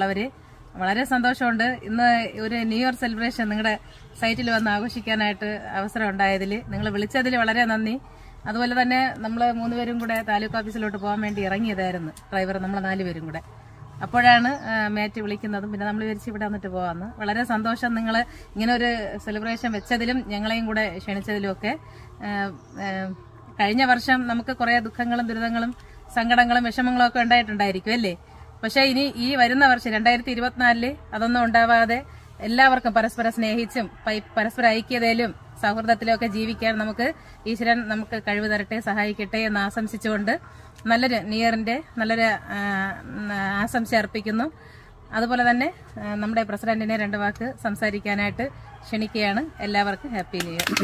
ഉള്ളവര് വളരെ സന്തോഷമുണ്ട് ഇന്ന് ഒരു ന്യൂ ഇയർ സെലിബ്രേഷൻ നിങ്ങളുടെ സൈറ്റിൽ വന്ന് ആഘോഷിക്കാനായിട്ട് അവസരം ഉണ്ടായതിൽ നിങ്ങൾ വിളിച്ചതിൽ വളരെ നന്ദി അതുപോലെ തന്നെ നമ്മൾ മൂന്നുപേരും കൂടെ താലൂക്ക് ഓഫീസിലോട്ട് പോകാൻ വേണ്ടി ഇറങ്ങിയതായിരുന്നു ഡ്രൈവർ നമ്മൾ നാലുപേരും കൂടെ അപ്പോഴാണ് ആ, മാറ്റ് വിളിക്കുന്നതും പിന്നെ നമ്മൾ വിരിച്ച് ഇവിടെ വന്നിട്ട് പോകാമെന്ന് വളരെ സന്തോഷം നിങ്ങൾ ഇങ്ങനെ ഒരു സെലിബ്രേഷൻ വെച്ചതിലും ഞങ്ങളെയും കൂടെ ക്ഷണിച്ചതിലും ഒക്കെ ആ, ആ, കഴിഞ്ഞ വർഷം നമുക്ക് കുറേ ദുഃഖങ്ങളും ദുരിതങ്ങളും സങ്കടങ്ങളും വിഷമങ്ങളും ഒക്കെ ഉണ്ടായിട്ടുണ്ടായിരിക്കും അല്ലേ പക്ഷേ ഇനി ഈ വരുന്ന വർഷം രണ്ടായിരത്തി ഇരുപത്തിനാലില് അതൊന്നും ഉണ്ടാവാതെ എല്ലാവർക്കും പരസ്പരം സ്നേഹിച്ചും പൈ- പരസ്പര ഐക്യതയിലും സൗഹൃദത്തിലും ഒക്കെ ജീവിക്കാൻ നമുക്ക് ഈശ്വരൻ നമുക്ക് കഴിവ് തരട്ടെ സഹായിക്കട്ടെ എന്ന് ആശംസിച്ചുകൊണ്ട് നല്ലൊരു നിയറിന്റെ നല്ലൊരു ആ, ഉം, ആശംസ അർപ്പിക്കുന്നു അതുപോലെ തന്നെ ആ, നമ്മുടെ പ്രസിഡന്റിനെ രണ്ട് വാക്ക് സംസാരിക്കാനായിട്ട് ക്ഷണിക്കുകയാണ് എല്ലാവർക്കും ഹാപ്പി ന്യൂ ഇയർ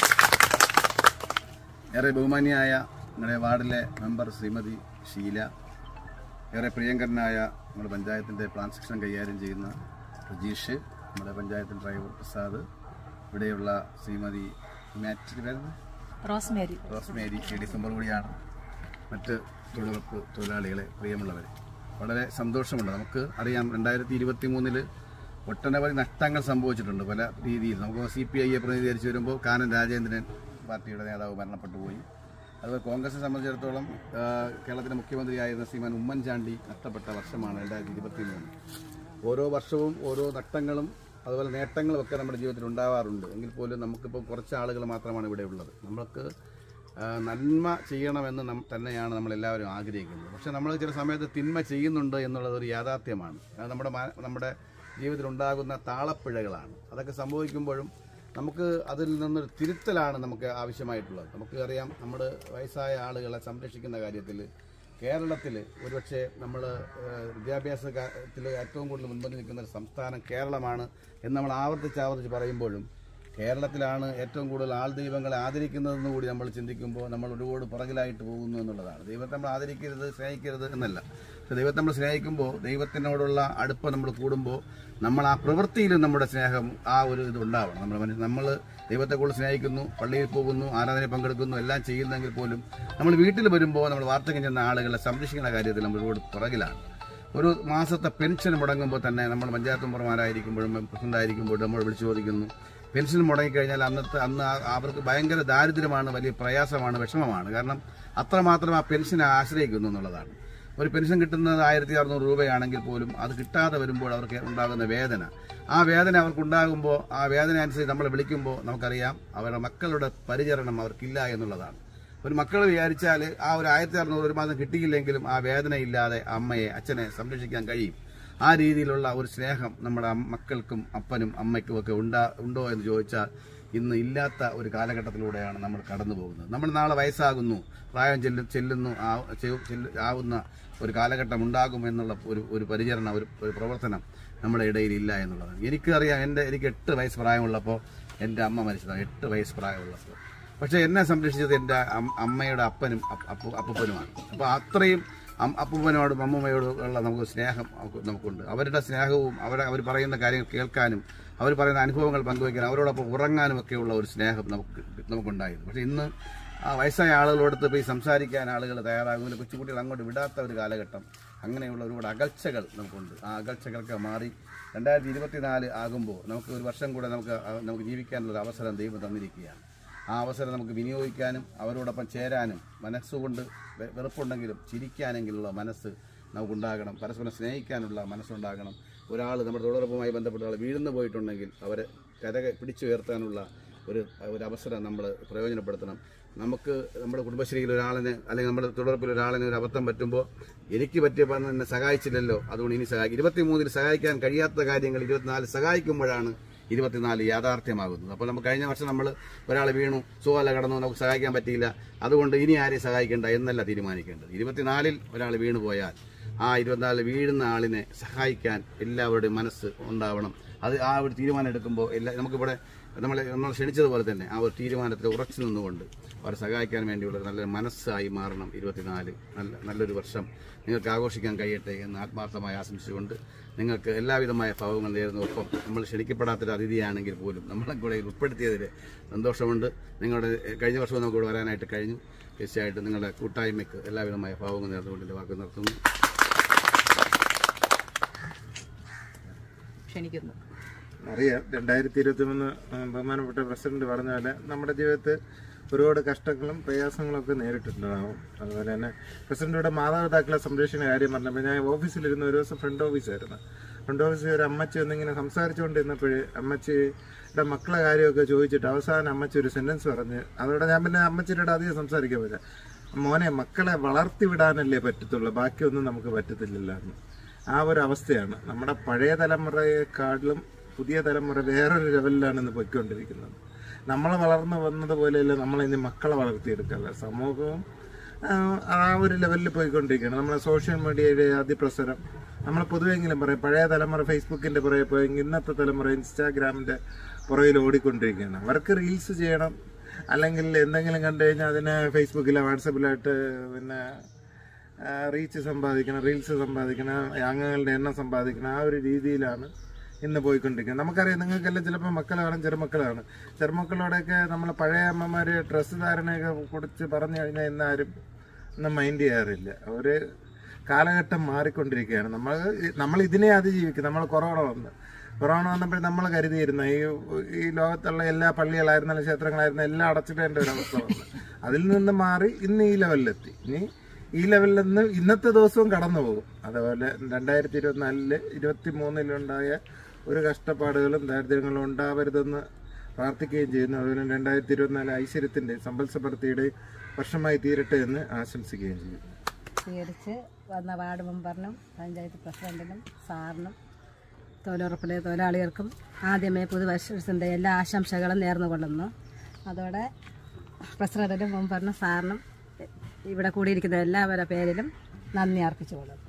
ഏറെ ബഹുമാനിയായ നമ്മുടെ വാർഡിലെ മെമ്പർ ശ്രീമതി ഷീല ഏറെ പ്രിയങ്കരനായ നമ്മുടെ പഞ്ചായത്തിൻ്റെ പ്ലാൻ സെക്ഷൻ കൈകാര്യം ചെയ്യുന്ന പ്രജീഷ് നമ്മുടെ പഞ്ചായത്തിൻ്റെ ഡ്രൈവർ പ്രസാദ് ഇവിടെയുള്ള ശ്രീമതി മാറ്റ് പേരുന്നത് റോസ്മേരി റോസ്മേരി ഈ ഡിസംബർ കൂടിയാണ് മറ്റ് തൊഴിലുറപ്പ് തൊഴിലാളികളെ പ്രിയമുള്ളവർ വളരെ സന്തോഷമുണ്ട് നമുക്ക് അറിയാം രണ്ടായിരത്തി ഇരുപത്തി മൂന്നില് ഒട്ടനവധി നഷ്ടങ്ങൾ സംഭവിച്ചിട്ടുണ്ട് പല രീതിയിൽ നമുക്ക് സി പി ഐയെ പ്രതിനിധീകരിച്ച് വരുമ്പോൾ കാനൻ രാജേന്ദ്രൻ പാർട്ടിയുടെ നേതാവ് മരണപ്പെട്ടു പോയി അതുപോലെ കോൺഗ്രസിനെ സംബന്ധിച്ചിടത്തോളം ആ, കേരളത്തിലെ മുഖ്യമന്ത്രിയായിരുന്ന ശ്രീമാൻ ഉമ്മൻചാണ്ടി നഷ്ടപ്പെട്ട വർഷമാണ് രണ്ടായിരത്തി ഇരുപത്തി മൂന്ന് ഓരോ വർഷവും ഓരോ നഷ്ടങ്ങളും അതുപോലെ നേട്ടങ്ങളും ഒക്കെ നമ്മുടെ ജീവിതത്തിൽ ഉണ്ടാവാറുണ്ട് എങ്കിൽ പോലും നമുക്കിപ്പോൾ കുറച്ച് ആളുകൾ മാത്രമാണ് ഇവിടെ ഉള്ളത് നമുക്ക് ആ, നന്മ ചെയ്യണമെന്ന് നം തന്നെയാണ് നമ്മളെല്ലാവരും ആഗ്രഹിക്കുന്നത് പക്ഷെ നമ്മൾ ചില സമയത്ത് തിന്മ ചെയ്യുന്നുണ്ട് എന്നുള്ളത് ഒരു യാഥാർത്ഥ്യമാണ് അത് നമ്മുടെ മാ- നമ്മുടെ ജീവിതത്തിൽ ഉണ്ടാകുന്ന താളപ്പിഴകളാണ് അതൊക്കെ സംഭവിക്കുമ്പോഴും നമുക്ക് അതിൽ നിന്നൊരു തിരുത്തലാണ് നമുക്ക് ആവശ്യമായിട്ടുള്ളത് നമുക്ക് അറിയാം നമ്മൾ വയസ്സായ ആളുകളെ സംരക്ഷിക്കുന്ന കാര്യത്തിൽ കേരളത്തിൽ ഒരുപക്ഷെ നമ്മൾ വിദ്യാഭ്യാസത്തിൽ ഏറ്റവും കൂടുതൽ മുൻപന്തി നിൽക്കുന്ന ഒരു സംസ്ഥാനം കേരളമാണ് എന്ന് നമ്മൾ ആവർത്തിച്ച് ആവർത്തിച്ച് പറയുമ്പോഴും കേരളത്തിലാണ് ഏറ്റവും കൂടുതൽ ആൾ ദൈവങ്ങളെ ആദരിക്കുന്നതെന്ന് കൂടി നമ്മൾ ചിന്തിക്കുമ്പോൾ നമ്മൾ ഒരുപാട് പുറകിലായിട്ട് പോകുന്നു എന്നുള്ളതാണ് ദൈവത്തെ നമ്മൾ ആദരിക്കരുത് സ്നേഹിക്കരുത് എന്നല്ല പക്ഷെ ദൈവത്തെ നമ്മൾ സ്നേഹിക്കുമ്പോൾ ദൈവത്തിനോടുള്ള അടുപ്പം നമ്മൾ കൂടുമ്പോൾ നമ്മൾ ആ പ്രവൃത്തിയിലും നമ്മുടെ സ്നേഹം ആ ഒരു ഇത് ഉണ്ടാവണം നമ്മുടെ മനസ്സിൽ നമ്മൾ ദൈവത്തെ കൂടുതൽ സ്നേഹിക്കുന്നു പള്ളിയിൽ പോകുന്നു ആരാധനയിൽ പങ്കെടുക്കുന്നു എല്ലാം ചെയ്യുന്നെങ്കിൽ പോലും നമ്മൾ വീട്ടിൽ വരുമ്പോൾ നമ്മൾ വാർത്തകം ചെന്ന ആളുകളെ സംരക്ഷിക്കുന്ന കാര്യത്തിൽ നമ്മൾ ഒരുപാട് പുറകിലാണ് ഒരു മാസത്തെ പെൻഷൻ മുടങ്ങുമ്പോൾ തന്നെ നമ്മൾ പഞ്ചായത്ത് മെമ്പർമാരായിരിക്കുമ്പോഴും പ്രസിഡന്റ് ആയിരിക്കുമ്പോഴും നമ്മൾ വിളിച്ചു ചോദിക്കുന്നു പെൻഷൻ മുടങ്ങിക്കഴിഞ്ഞാൽ അന്നത്തെ അന്ന് ആ- അവർക്ക് ഭയങ്കര ദാരിദ്ര്യമാണ് വലിയ പ്രയാസമാണ് വിഷമമാണ് കാരണം അത്രമാത്രം ആ പെൻഷനെ ആശ്രയിക്കുന്നു എന്നുള്ളതാണ് ഒരു പെൻഷൻ കിട്ടുന്നത് ആയിരത്തി അറുന്നൂറ് രൂപയാണെങ്കിൽ പോലും അത് കിട്ടാതെ വരുമ്പോൾ അവർക്ക് ഉണ്ടാകുന്ന വേദന ആ വേദന അവർക്ക് ഉണ്ടാകുമ്പോൾ ആ വേദന അനുസരിച്ച് നമ്മളെ വിളിക്കുമ്പോൾ നമുക്കറിയാം അവരുടെ മക്കളുടെ പരിചരണം അവർക്കില്ല എന്നുള്ളതാണ് ഒരു മക്കൾ വിചാരിച്ചാൽ ആ ഒരു ആയിരത്തി അറുന്നൂറ് ഒരു മാസം കിട്ടിയില്ലെങ്കിലും ആ വേദനയില്ലാതെ അമ്മയെ അച്ഛനെ സംരക്ഷിക്കാൻ കഴിയും ആ രീതിയിലുള്ള ഒരു സ്നേഹം നമ്മുടെ അം- മക്കൾക്കും അപ്പനും അമ്മയ്ക്കും ഒക്കെ ഉണ്ടാ ഉണ്ടോ എന്ന് ചോദിച്ചാൽ ഇന്ന് ഇല്ലാത്ത ഒരു കാലഘട്ടത്തിലൂടെയാണ് നമ്മൾ കടന്നു പോകുന്നത് നമ്മൾ നാളെ വയസ്സാകുന്നു പ്രായം ചെല്ലു ചെല്ലുന്നു ആ- ചെല്ലു- ചെല്ലു- ആവുന്ന ഒരു കാലഘട്ടം ഉണ്ടാകും എന്നുള്ള ഒരു ഒരു പരിചരണം ഒരു ഒരു പ്രവർത്തനം നമ്മുടെ ഇടയിൽ ഇല്ല എന്നുള്ളതാണ് എനിക്കറിയാം എൻ്റെ എനിക്ക് എട്ട് വയസ്സ് പ്രായമുള്ളപ്പോൾ എൻ്റെ അമ്മ മരിച്ചതാണ് എട്ട് വയസ്സ് പ്രായമുള്ളപ്പോൾ പക്ഷെ എന്നെ സംരക്ഷിച്ചത് എൻ്റെ അം- അമ്മയുടെ അപ്പനും അപ്പ- അപ്പു അപ്പൂപ്പനുമാണ് അപ്പോൾ അത്രയും അം- അപ്പൂപ്പനോടും അമ്മൂമ്മയോടും ഉള്ള നമുക്ക് സ്നേഹം നമുക്ക് നമുക്കുണ്ട് അവരുടെ സ്നേഹവും അവരെ അവർ പറയുന്ന കാര്യങ്ങൾ കേൾക്കാനും അവർ പറയുന്ന അനുഭവങ്ങൾ പങ്കുവയ്ക്കാനും അവരോടൊപ്പം ഉറങ്ങാനും ഒക്കെയുള്ള ഒരു സ്നേഹം നമുക്ക് നമുക്കുണ്ടായിരുന്നു പക്ഷെ ഇന്ന് ആ വയസ്സായ ആളുകളോടത്ത് പോയി സംസാരിക്കാൻ ആളുകൾ തയ്യാറാകുന്നില്ല കൊച്ചുകുട്ടികൾ അങ്ങോട്ട് വിടാത്ത ഒരു കാലഘട്ടം അങ്ങനെയുള്ള ഒരുപാട് അകൽച്ചകൾ നമുക്കുണ്ട് ആ അകൽച്ചകളൊക്കെ മാറി രണ്ടായിരത്തി ഇരുപത്തിനാല് ആകുമ്പോൾ നമുക്ക് ഒരു വർഷം കൂടെ നമുക്ക് ആ- നമുക്ക് ജീവിക്കാനുള്ള ഒരു അവസരം ദൈവം തന്നിരിക്കുകയാണ് ആ അവസരം നമുക്ക് വിനിയോഗിക്കാനും അവരോടൊപ്പം ചേരാനും മനസ്സുകൊണ്ട് വെ- വെറുപ്പുണ്ടെങ്കിലും ചിരിക്കാനെങ്കിലുള്ള മനസ്സ് നമുക്കുണ്ടാകണം പരസ്പരം സ്നേഹിക്കാനുള്ള മനസ്സുണ്ടാകണം ഒരാൾ നമ്മുടെ തൊഴിലുറപ്പുമായി ബന്ധപ്പെട്ട ആൾ വീഴുന്നു പോയിട്ടുണ്ടെങ്കിൽ അവരെ കര പിടിച്ചുയർത്താനുള്ള ഒരു ഒരു അവസരം നമ്മൾ പ്രയോജനപ്പെടുത്തണം നമുക്ക് നമ്മുടെ കുടുംബശ്രീയിൽ ഒരാളിന് അല്ലെങ്കിൽ നമ്മുടെ തൊഴിലുറപ്പിൽ ഒരാളിന് ഒരു അബദ്ധം പറ്റുമ്പോൾ എനിക്ക് പറ്റിയപ്പോൾ അന്ന് എന്നെ സഹായിച്ചില്ലല്ലോ അതുകൊണ്ട് ഇനി സഹായിക്കും ഇരുപത്തിമൂന്നിൽ സഹായിക്കാൻ കഴിയാത്ത കാര്യങ്ങൾ ഇരുപത്തിനാല് സഹായിക്കുമ്പോഴാണ് ഇരുപത്തിനാല് യാഥാർത്ഥ്യമാകുന്നത് അപ്പോൾ നമുക്ക് കഴിഞ്ഞ വർഷം നമ്മൾ ഒരാൾ വീണു സുഖമല്ല കടന്നു നമുക്ക് സഹായിക്കാൻ പറ്റിയില്ല അതുകൊണ്ട് ഇനി ആരെയും സഹായിക്കേണ്ട എന്നല്ല തീരുമാനിക്കേണ്ടത് ഇരുപത്തിനാലിൽ ഒരാൾ വീണു പോയാൽ ആ ഇരുപത്തിനാലിൽ വീഴുന്ന ആളിനെ സഹായിക്കാൻ എല്ലാവരുടെയും മനസ്സ് ഉണ്ടാവണം അത് ആ ഒരു തീരുമാനം എടുക്കുമ്പോൾ എല്ലാ നമുക്കിവിടെ നമ്മൾ നമ്മൾ ക്ഷണിച്ചതുപോലെ തന്നെ ആ ഒരു തീരുമാനത്തിൽ ഉറച്ചു നിന്നുകൊണ്ട് അവരെ സഹായിക്കാൻ വേണ്ടിയുള്ള ഒരു നല്ലൊരു മനസ്സായി മാറണം ഇരുപത്തിനാല് നല്ല നല്ലൊരു വർഷം നിങ്ങൾക്ക് ആഘോഷിക്കാൻ കഴിയട്ടെ എന്ന് ആത്മാർത്ഥമായി ആശംസിച്ചുകൊണ്ട് നിങ്ങൾക്ക് എല്ലാവിധമായ ഭാവങ്ങൾ നേരുന്നു ഒപ്പം നമ്മൾ ക്ഷണിക്കപ്പെടാത്തൊരു അതിഥിയാണെങ്കിൽ പോലും നമ്മളെ കൂടെ ഇതിൽ ഉൾപ്പെടുത്തിയതിൽ സന്തോഷമുണ്ട് നിങ്ങളുടെ എഹ്, കഴിഞ്ഞ വർഷവും നമുക്ക് ഇവിടെ വരാനായിട്ട് കഴിഞ്ഞു തീർച്ചയായിട്ടും നിങ്ങളുടെ കൂട്ടായ്മയ്ക്ക് എല്ലാവിധമായ ഭാവങ്ങൾ നേർന്നുകൊണ്ട് എൻ്റെ വാക്ക് നിർത്തുന്നു ക്ഷണിക്കുന്നു അറിയാം രണ്ടായിരത്തി ഇരുപത്തി മൂന്ന് ബഹുമാനപ്പെട്ട പ്രസിഡന്റ് പറഞ്ഞ പോലെ നമ്മുടെ ജീവിതത്തിൽ ഒരുപാട് കഷ്ടങ്ങളും പ്രയാസങ്ങളും ഒക്കെ നേരിട്ടിട്ടുണ്ടാവും അതുപോലെ തന്നെ പ്രസിഡന്റിയുടെ മാതാപിതാക്കളെ സംരക്ഷിക്കുന്ന കാര്യം പറഞ്ഞപ്പോൾ ഞാൻ ഓഫീസിലിരുന്ന ഒരു ദിവസം ഫ്രണ്ട് ഓഫീസായിരുന്നു ഫ്രണ്ട് ഓഫീസിൽ ഒരു അമ്മച്ചി ഒന്നിങ്ങനെ സംസാരിച്ചുകൊണ്ടിരുന്നപ്പോഴേ അമ്മച്ചിയുടെ മക്കളെ കാര്യമൊക്കെ ചോദിച്ചിട്ട് അവസാനം അമ്മച്ചി ഒരു സെന്റൻസ് പറഞ്ഞ് അതോടെ ഞാൻ പിന്നെ അമ്മച്ചിയുടെ അധികം സംസാരിക്കാൻ പറ്റില്ല മോനെ മക്കളെ വളർത്തി വിടാനല്ലേ പറ്റത്തുള്ളൂ ബാക്കിയൊന്നും നമുക്ക് പറ്റത്തില്ലല്ലോ എന്ന് ആ ഒരു അവസ്ഥയാണ് നമ്മുടെ പഴയ തലമുറയെക്കാട്ടിലും പുതിയ തലമുറ വേറൊരു ലെവലിലാണ് ഇന്ന് പൊയ്ക്കൊണ്ടിരിക്കുന്നത് നമ്മൾ വളർന്നു വന്നതുപോലെയല്ല നമ്മൾ ഇനി മക്കളെ വളർത്തിയെടുക്കുക സമൂഹവും ആ, ആ ഒരു ലെവലിൽ പോയിക്കൊണ്ടിരിക്കുകയാണ് നമ്മളെ സോഷ്യൽ മീഡിയയുടെ അതിപ്രസരം നമ്മൾ പൊതുവെങ്കിലും പറയും പഴയ തലമുറ ഫേസ്ബുക്കിന്റെ പുറകെ പോയെങ്കിൽ ഇന്നത്തെ തലമുറ ഇൻസ്റ്റാഗ്രാമിന്റെ പുറകിൽ ഓടിക്കൊണ്ടിരിക്കുകയാണ് അവർക്ക് റീൽസ് ചെയ്യണം അല്ലെങ്കിൽ എന്തെങ്കിലും കണ്ടു കഴിഞ്ഞാൽ അതിനെ ഫേസ്ബുക്കിലോ വാട്സപ്പിലായിട്ട് പിന്നെ റീച്ച് സമ്പാദിക്കണം റീൽസ് സമ്പാദിക്കണം അംഗങ്ങളുടെ എണ്ണം സമ്പാദിക്കണം ആ ഒരു രീതിയിലാണ് ഇന്ന് പോയിക്കൊണ്ടിരിക്കുന്നത് നമുക്കറിയാം നിങ്ങൾക്കെല്ലാം ചിലപ്പോൾ മക്കൾ കാണും ചെറുമക്കളാണ് ചെറുമക്കളോടൊക്കെ നമ്മൾ പഴയ അമ്മമാര് ഡ്രസ്സ് ധാരണയൊക്കെ കുറിച്ച് പറഞ്ഞു കഴിഞ്ഞാൽ ഇന്നാരും ഒന്നും മൈൻഡ് ചെയ്യാറില്ല ഒരു കാലഘട്ടം മാറിക്കൊണ്ടിരിക്കുകയാണ് നമ്മൾ നമ്മൾ ഇതിനെ അതിജീവിക്കും നമ്മൾ കൊറോണ വന്ന് കൊറോണ വന്നപ്പോൾ നമ്മൾ കരുതിയിരുന്നു ഈ ഈ ലോകത്തുള്ള എല്ലാ പള്ളികളായിരുന്നാലും ക്ഷേത്രങ്ങളായിരുന്നാലും എല്ലാം അടച്ചിടേണ്ട ഒരു അവസ്ഥ വന്നു അതിൽ നിന്ന് മാറി ഇന്ന് ഈ ലെവലിലെത്തി ഇനി ഈ ലെവലിൽ നിന്ന് ഇന്നത്തെ ദിവസവും കടന്നു പോകും അതുപോലെ രണ്ടായിരത്തി ഇരുപത്തിനാലില് ഇരുപത്തി മൂന്നിലുണ്ടായ ഒരു കഷ്ടപ്പാടുകളും ദാരിദ്ര്യങ്ങളും ഉണ്ടാവരുതെന്ന് പ്രാർത്ഥിക്കുകയും ചെയ്യുന്നു അതുപോലെ രണ്ടായിരത്തി ഇരുപത്തിനാല് ഐശ്വര്യത്തിന്റെ സമ്പൽ സമൃദ്ധിയുടെയും വർഷമായി തീരട്ടെ എന്ന് ആശംസിക്കുകയും ചെയ്യും സ്വീകരിച്ച് വന്ന വാർഡ് മെമ്പറിനും പഞ്ചായത്ത് പ്രസിഡന്റിനും സാറിനും തൊഴിലുറപ്പിലെ തൊഴിലാളികൾക്കും ആദ്യമേ പുതുവർഷത്തിൻ്റെ എല്ലാ ആശംസകളും നേർന്നുകൊള്ളുന്നു അതോടെ പ്രസിഡന്റിനും മെമ്പറിനും സാറിനും ഇവിടെ കൂടിയിരിക്കുന്ന എല്ലാവരുടെ പേരിലും നന്ദി അർപ്പിച്ചുകൊള്ളുന്നു